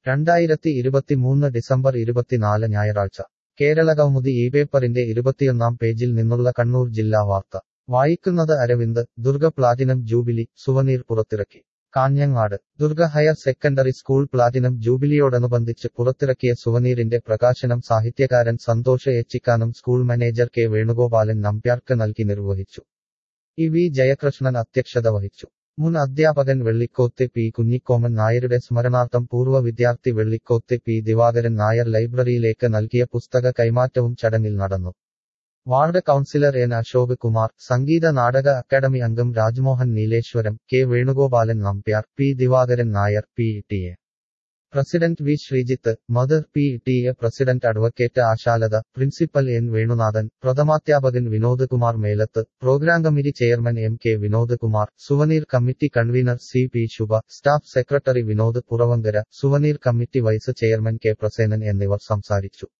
രണ്ടായിരത്തി ഇരുപത്തിമൂന്ന് ഡിസംബർ ഇരുപത്തിനാല് ഞായറാഴ്ച കേരള കൗമുദി ഈ പേപ്പറിന്റെ ഇരുപത്തിയൊന്നാം പേജിൽ നിന്നുള്ള കണ്ണൂർ ജില്ലാ വാർത്ത വായിക്കുന്നത് Aravind Durga platinum jubilee souvenir പുറത്തിറക്കി Kanhangad Durga higher secondary school platinum ജൂബിലിയോടനുബന്ധിച്ച് പുറത്തിറക്കിയ സുവനീറിന്റെ പ്രകാശനം സാഹിത്യകാരൻ സന്തോഷ് എച്ചിക്കാനും സ്കൂൾ മാനേജർ കെ വേണുഗോപാലൻ നമ്പ്യാർക്ക് നൽകി നിർവഹിച്ചു ഇ വി ജയകൃഷ്ണൻ അധ്യക്ഷത വഹിച്ചു മുൻ അധ്യാപകൻ വെള്ളിക്കോത്ത് പി കുഞ്ഞിക്കോമൻ നായരുടെ സ്മരണാർത്ഥം പൂർവ്വ വിദ്യാർത്ഥി വെള്ളിക്കോത്ത് പി ദിവാകരൻ നായർ ലൈബ്രറിയിലേക്ക് നൽകിയ പുസ്തക കൈമാറ്റവും ചടങ്ങിൽ നടന്നു ward councillor N Ashok Kumar Sangeetha Nataka academy അംഗം Rajmohan Nileshwaram K Venugopalan Nambiar P Divakaran Nair P T A president V Sreejith mother P T A president advocate Ashalatha principal N Venunathan പ്രഥമാധ്യാപകൻ Vinod Kumar Melath programme committee chairman M K Vinod Kumar souvenir committee convener C P Shubha staff secretary Vinod Puravankara souvenir committee vice chairman K Prasenan എന്നിവർ സംസാരിച്ചു